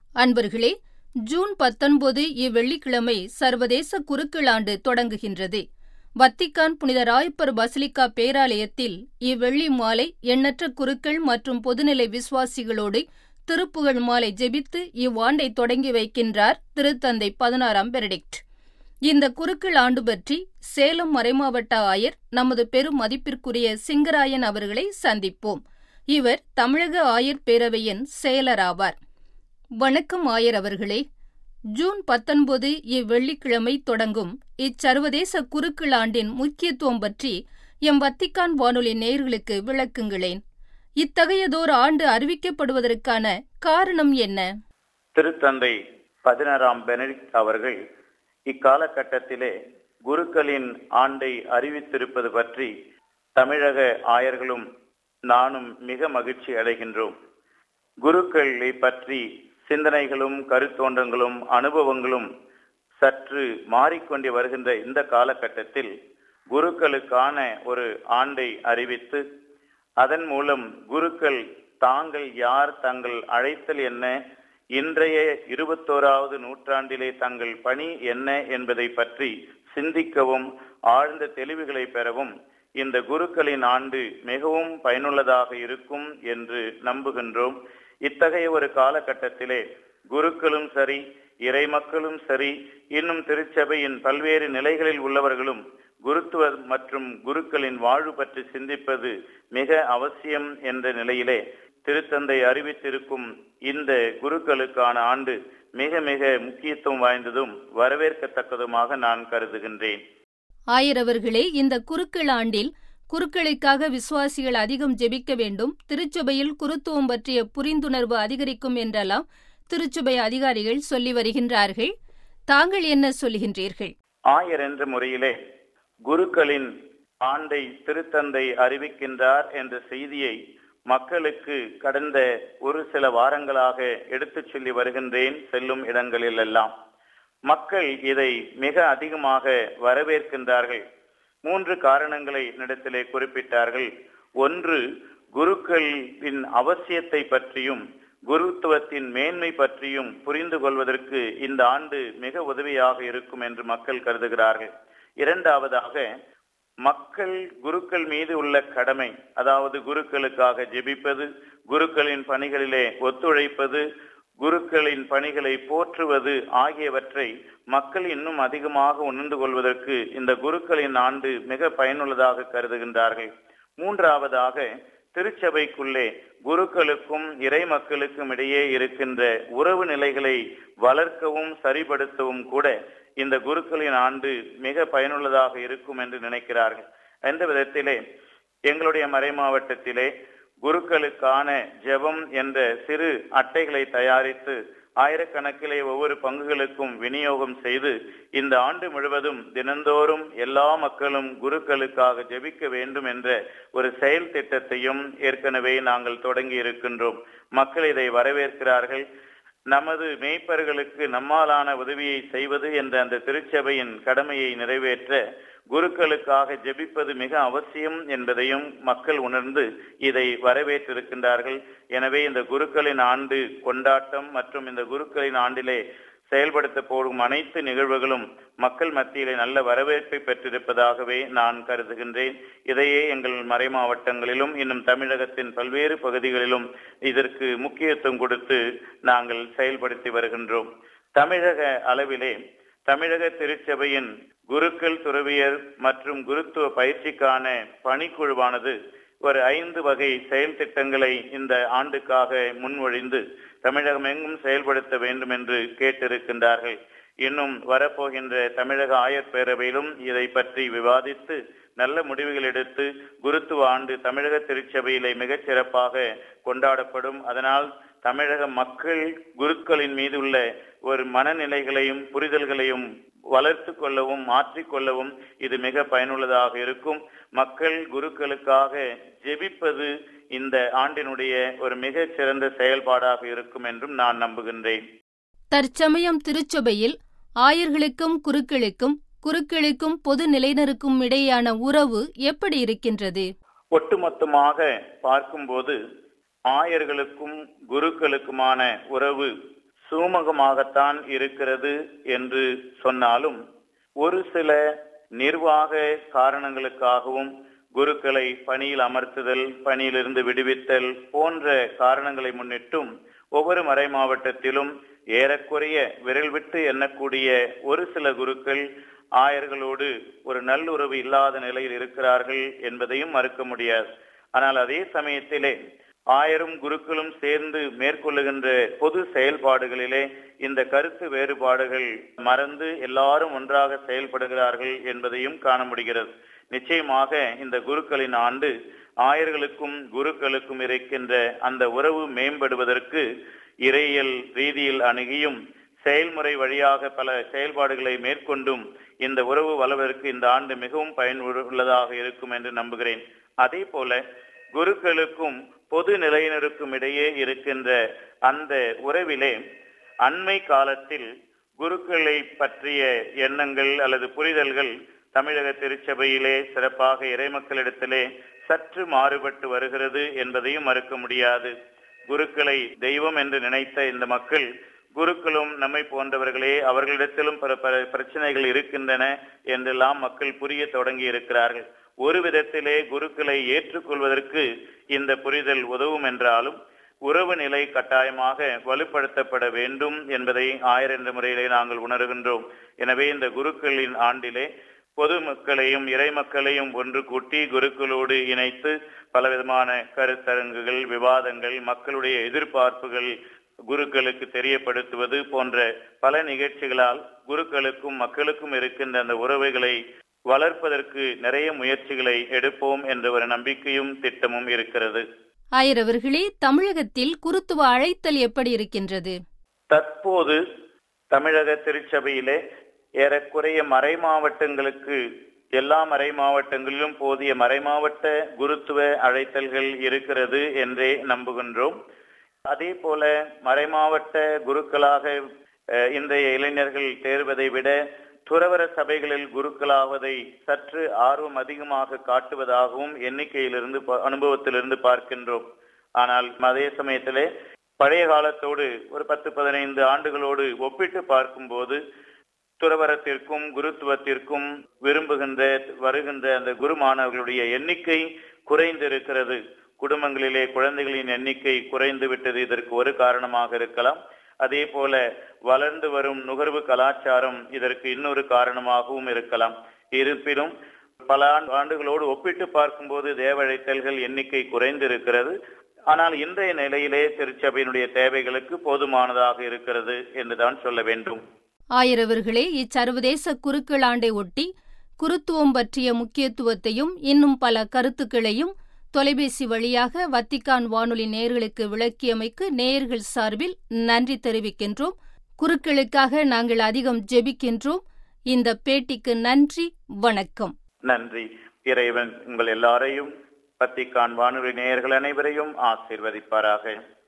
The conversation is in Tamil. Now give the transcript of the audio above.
அன்பர்களே ஜூன் பத்தொன்பது இவ்வெள்ளிக்கிழமை சர்வதேச குருக்கள் ஆண்டு தொடங்குகின்றது வத்திக்கான் புனித ராயப்பர் பசிலிக்கா பேராலயத்தில் இவ்வெள்ளி மாலை எண்ணற்ற குருக்கள் மற்றும் பொதுநிலை விசுவாசிகளோடு திருப்புகழ் மாலை ஜெபித்து இவ்வாண்டை தொடங்கி வைக்கின்றார் திருத்தந்தை பதினாறாம் பெனடிக்ட் இந்த குருக்கள் ஆண்டு பற்றி சேலம் மறைமாவட்ட ஆயர் நமது பெரும் மதிப்பிற்குரிய சிங்கராயன் அவர்களை சந்திப்போம் இவர் தமிழக ஆயர் பேரவையின் செயலராவார் வணக்கம் ஆயர் அவர்களே ஜூன் பத்தொன்பது இவ்வெள்ளிக்கிழமை தொடங்கும் இச்சர்வதேச குருக்கள் ஆண்டின் முக்கியத்துவம் பற்றி எம் வத்திக்கான் வானொலி நேயர்களுக்கு விளக்குங்களேன் இத்தகையதோர் ஆண்டு அறிவிக்கப்படுவதற்கான காரணம் என்ன திருத்தந்தை பதினாறாம் பெனடிக்ட் அவர்கள் இக்காலகட்டத்திலே குருக்களின் ஆண்டை அறிவித்திருப்பது பற்றி தமிழக ஆயர்களும் நானும் மிக மகிழ்ச்சி அடைகின்றோம் குருக்களை பற்றி சிந்தனைகளும் கருத்தோன்றங்களும் அனுபவங்களும் சற்று மாறிக்கொண்டு வருகின்ற இந்த காலகட்டத்தில் குருக்களுக்கான ஒரு ஆண்டை அறிவித்து அதன் மூலம் குருக்கள் தாங்கள் யார் தங்கள் அழைத்தல் என்ன இன்றைய இருபத்தோராவது நூற்றாண்டிலே தங்கள் பணி என்ன என்பதை பற்றி சிந்திக்கவும் ஆழ்ந்த தெளிவுகளை பெறவும் இந்த குருக்களின் ஆண்டு மிகவும் பயனுள்ளதாக இருக்கும் என்று நம்புகின்றோம் இத்தகைய ஒரு காலகட்டத்திலே குருக்களும் சரி இறை மக்களும் சரி இன்னும் திருச்சபையின் பல்வேறு நிலைகளில் உள்ளவர்களும் குருத்துவ மற்றும் குருக்களின் வாழ்வு பற்றி சிந்திப்பது மிக அவசியம் என்ற நிலையிலே திருத்தந்தை அறிவித்திருக்கும் இந்த குருக்களுக்கான ஆண்டு மிக மிக முக்கியத்துவம் வாய்ந்ததும் வரவேற்கத்தக்கதுமாக நான் கருதுகின்றேன் ஆயிரவர்களே இந்த குருக்கள் ஆண்டில் குருக்களுக்காக விசுவாசிகள் அதிகம் ஜெபிக்க வேண்டும் திருச்சபையில் குருத்துவம் பற்றிய புரிந்துணர்வு அதிகரிக்கும் என்றெல்லாம் திருச்சபை அதிகாரிகள் சொல்லி வருகின்றார்கள் தாங்கள் என்ன சொல்லுகின்றீர்கள் ஆயர் என்ற முறையிலே குருக்களின் ஆண்டை திருத்தந்தை அறிவிக்கின்றார் என்ற செய்தியை மக்களுக்கு கடந்த ஒரு சில வாரங்களாக எடுத்துச் சொல்லி வருகின்றேன் செல்லும் இடங்களில் எல்லாம் மக்கள் இதை மிக அதிகமாக வரவேற்கின்றார்கள் மூன்று காரணங்களை இடத்திலே குறிப்பிட்டார்கள் ஒன்று குருக்களின் அவசியத்தை பற்றியும் குருத்துவத்தின் மேன்மை பற்றியும் புரிந்து கொள்வதற்கு இந்த ஆண்டு மிக உதவியாக இருக்கும் என்று மக்கள் கருதுகிறார்கள் இரண்டாவதாக மக்கள் குருக்கள் மீது உள்ள கடமை அதாவது குருக்களுக்காக ஜெபிப்பது குருக்களின் பணிகளிலே ஒத்துழைப்பது குருக்களின் பணிகளை போற்றுவது ஆகியவற்றை மக்கள் இன்னும் அதிகமாக உணர்ந்து கொள்வதற்கு இந்த குருக்களின் ஆண்டு மிக பயனுள்ளதாக கருதுகின்றார்கள் மூன்றாவதாக திருச்சபைக்குள்ளே குருக்களுக்கும் இறை மக்களுக்கும் இடையே இருக்கின்ற உறவு நிலைகளை வளர்க்கவும் சரிபடுத்தவும் கூட இந்த குருக்களின் ஆண்டு மிக பயனுள்ளதாக இருக்கும் என்று நினைக்கிறார்கள் எந்த விதத்திலே எங்களுடைய மறை மாவட்டத்திலே குருக்களுக்கான ஜெபம் என்ற சிறு அட்டைகளை தயாரித்து ஆயிரக்கணக்கிலே ஒவ்வொரு பங்குகளுக்கும் விநியோகம் செய்து இந்த ஆண்டு முழுவதும் தினந்தோறும் எல்லா மக்களும் குருக்களுக்காக ஜெபிக்க வேண்டும் என்ற ஒரு செயல் திட்டத்தையும் ஏற்கனவே நாங்கள் தொடங்கி இருக்கின்றோம் மக்கள் இதை வரவேற்கிறார்கள் நமது மேய்ப்பர்களுக்கு நம்மாலான உதவியை செய்வது என்ற அந்த திருச்சபையின் கடமையை நிறைவேற்ற குருக்களுக்காக ஜெபிப்பது மிக அவசியம் என்பதையும் மக்கள் உணர்ந்து இதை வரவேற்றிருக்கின்றார்கள் எனவே இந்த குருக்களின் ஆண்டு கொண்டாட்டம் மற்றும் இந்த குருக்களின் ஆண்டிலே செயல்படுத்த போடும் அனைத்து நிகழ்வுகளும் மக்கள் மத்தியிலே நல்ல வரவேற்பை பெற்றிருப்பதாகவே நான் கருதுகின்றேன் இதையே எங்கள் மறை மாவட்டங்களிலும் இன்னும் தமிழகத்தின் பல்வேறு பகுதிகளிலும் இதற்கு முக்கியத்துவம் கொடுத்து நாங்கள் செயல்படுத்தி வருகின்றோம் தமிழக அளவிலே தமிழக திருச்சபையின் குருக்கள் துறவியர் மற்றும் குருத்துவ பயிற்சிக்கான பணிக்குழுவானது ஒரு ஐந்து வகை செயல் திட்டங்களை இந்த ஆண்டுக்காக முன்மொழிந்து தமிழகம் எங்கும் செயல்படுத்த வேண்டும் என்று கேட்டிருக்கின்றார்கள் இன்னும் வரப்போகின்ற தமிழக ஆயர் பேரவையிலும் இதை பற்றி விவாதித்து நல்ல முடிவுகள் எடுத்து குருத்துவ ஆண்டு தமிழக திருச்சபையிலே மிகச் சிறப்பாக கொண்டாடப்படும் அதனால் தமிழக மக்கள் குருக்களின் மீது உள்ள ஒரு மனநிலைகளையும் புரிதல்களையும் வளர்த்து கொள்ளவும் மாற்றிக்கொள்ளவும் இது மிக பயனுள்ளதாக இருக்கும் மக்கள் குருக்களுக்காக ஜெபிப்பது இந்த ஆண்டினுடைய ஒரு மிகச் சிறந்த செயல்பாடாக இருக்கும் என்றும் நான் நம்புகின்றேன் தற்சமயம் திருச்சபையில் ஆயர்களுக்கும் குருக்களுக்கும் குருக்களுக்கும் பொது நிலையினருக்கும் இடையேயான உறவு எப்படி இருக்கின்றது ஒட்டுமொத்தமாக பார்க்கும்போது ஆயர்களுக்கும் குருக்களுக்குமான உறவு சுமூகமாகத்தான் இருக்கிறது என்று சொன்னாலும் ஒரு சில நிர்வாக காரணங்களுக்காகவும் குருக்களை பணியில் அமர்த்துதல் பணியிலிருந்து விடுவித்தல் போன்ற காரணங்களை முன்னிட்டும் ஒவ்வொரு மறை மாவட்டத்திலும் ஏறக்குறைய விரல் விட்டு எண்ணக்கூடிய ஒரு சில குருக்கள் ஆயர்களோடு ஒரு நல்லுறவு இல்லாத நிலையில் இருக்கிறார்கள் என்பதையும் மறுக்க முடியாது ஆனால் அதே சமயத்திலே ஆயரும் குருக்களும் சேர்ந்து மேற்கொள்ளுகின்ற பொது செயல்பாடுகளிலே இந்த கருத்து வேறுபாடுகள் மறந்து எல்லாரும் ஒன்றாக செயல்படுகிறார்கள் என்பதையும் காண முடிகிறது நிச்சயமாக இந்த குருக்களின் ஆண்டு ஆயர்களுக்கும் குருக்களுக்கும் இருக்கின்ற அந்த உறவு மேம்படுவதற்கு இறையியல் ரீதியில் அணுகியும் செயல்முறை வழியாக பல செயல்பாடுகளை மேற்கொண்டும் இந்த உறவு வளர்வதற்கு இந்த ஆண்டு மிகவும் பயனுள்ளதாக இருக்கும் என்று நம்புகிறேன் அதே போல குருக்களுக்கும் பொது நிலையினருக்கும் இடையே இருக்கின்ற அந்த உறவிலே அண்மை காலத்தில் குருக்களை பற்றிய எண்ணங்கள் அல்லது புரிதல்கள் தமிழக திருச்சபையிலே சிறப்பாக இறைமக்களிடத்திலே சற்று மாறுபட்டு வருகிறது என்பதையும் மறுக்க முடியாது குருக்களை தெய்வம் என்று நினைத்த இந்த மக்கள் குருக்களும் நம்மை போன்றவர்களே அவர்களிடத்திலும் பல பல பிரச்சனைகள் இருக்கின்றன என்றெல்லாம் மக்கள் புரிய தொடங்கி இருக்கிறார்கள் ஒரு விதத்திலே குருக்களை ஏற்றுக்கொள்வதற்கு இந்த புரிதல் உதவும் என்றாலும் உறவு நிலை கட்டாயமாக வலுப்படுத்தப்பட வேண்டும் என்பதை ஆயர் என்ற முறையிலே நாங்கள் உணர்கின்றோம் எனவே இந்த குருக்களின் ஆண்டிலே பொதுமக்களையும் இறைமக்களையும் ஒன்று கூட்டி குருக்களோடு இணைத்து பலவிதமான கருத்தரங்குகள் விவாதங்கள் மக்களுடைய எதிர்பார்ப்புகள் குருக்களுக்கு தெரியப்படுத்துவது போன்ற பல நிகழ்ச்சிகளால் குருக்களுக்கும் மக்களுக்கும் இருக்கின்ற அந்த உறவுகளை வளர்ப்பதற்கு நிறைய முயற்சிகளை எடுப்போம் என்ற ஒரு நம்பிக்கையும் திட்டமும் இருக்கிறது ஆயிரவர்களே தமிழகத்தில் குருத்துவ அழைத்தல் எப்படி இருக்கின்றது தற்போது தமிழக திருச்சபையிலே ஏறக்குறைய மறை மாவட்டங்களுக்கு எல்லா மறை மாவட்டங்களிலும் போதிய மறைமாவட்ட குருத்துவ அழைத்தல்கள் இருக்கிறது என்றே நம்புகின்றோம் அதே போல மறைமாவட்ட குருக்களாக இன்றைய இளைஞர்கள் தேர்வதை விட துறவர சபைகளில் குருக்களாவதை சற்று ஆர்வம் அதிகமாக காட்டுவதாகவும் எண்ணிக்கையிலிருந்து அனுபவத்திலிருந்து பார்க்கின்றோம் ஆனால் அதே சமயத்திலே பழைய காலத்தோடு ஒரு பத்து பதினைந்து ஆண்டுகளோடு ஒப்பிட்டு பார்க்கும்போது துறவரத்திற்கும் குருத்துவத்திற்கும் விரும்புகின்ற வருகின்ற அந்த குரு மாணவர்களுடைய எண்ணிக்கை குறைந்திருக்கிறது குடும்பங்களிலே குழந்தைகளின் எண்ணிக்கை குறைந்து விட்டது இதற்கு ஒரு காரணமாக இருக்கலாம் அதே போல வளர்ந்து வரும் நுகர்வு கலாச்சாரம் இதற்கு இன்னொரு காரணமாகவும் இருக்கலாம் இருப்பினும் பல ஆண்டுகளோடு ஒப்பிட்டு பார்க்கும்போது தேவழைத்தல்கள் எண்ணிக்கை குறைந்திருக்கிறது ஆனால் இன்றைய நிலையிலே திருச்சபையினுடைய தேவைகளுக்கு போதுமானதாக இருக்கிறது என்றுதான் சொல்ல வேண்டும் ஆயிரவர்களே இச்சர்வதேச குருக்கள் ஆண்டை ஒட்டி குருத்துவம் பற்றிய முக்கியத்துவத்தையும் இன்னும் பல கருத்துக்களையும் தொலைபேசி வழியாக வத்திக்கான் வானொலி நேயர்களுக்கு விளக்கியமைக்கு நேயர்கள் சார்பில் நன்றி தெரிவிக்கின்றோம் குருக்களுக்காக நாங்கள் அதிகம் ஜெபிக்கின்றோம் இந்த பேட்டிக்கு நன்றி வணக்கம் நன்றி இறைவன் உங்கள் எல்லாரையும் பத்திக்கான் வானொலி நேயர்கள் அனைவரையும் ஆசீர்வதிப்பாராக